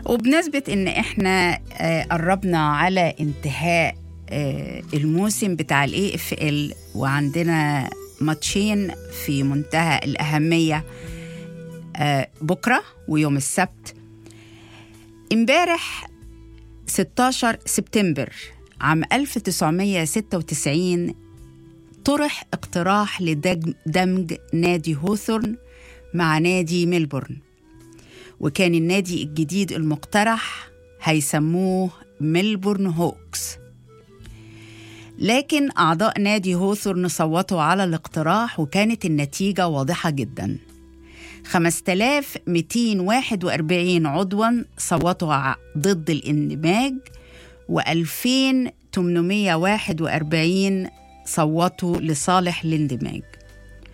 وبنسبة إن إحنا آه، قربنا على انتهاء آه، الموسم بتاع الاي اف ال وعندنا ماتشين في منتهى الأهمية آه، بكرة ويوم السبت امبارح 16 سبتمبر عام 1996 طرح اقتراح لدمج نادي هوثورن مع نادي ميلبورن وكان النادي الجديد المقترح هيسموه ميلبورن هوكس لكن أعضاء نادي هوثورن صوتوا على الاقتراح وكانت النتيجة واضحة جدا 5241 عضوا صوتوا ع- ضد الاندماج و2841 صوتوا لصالح الاندماج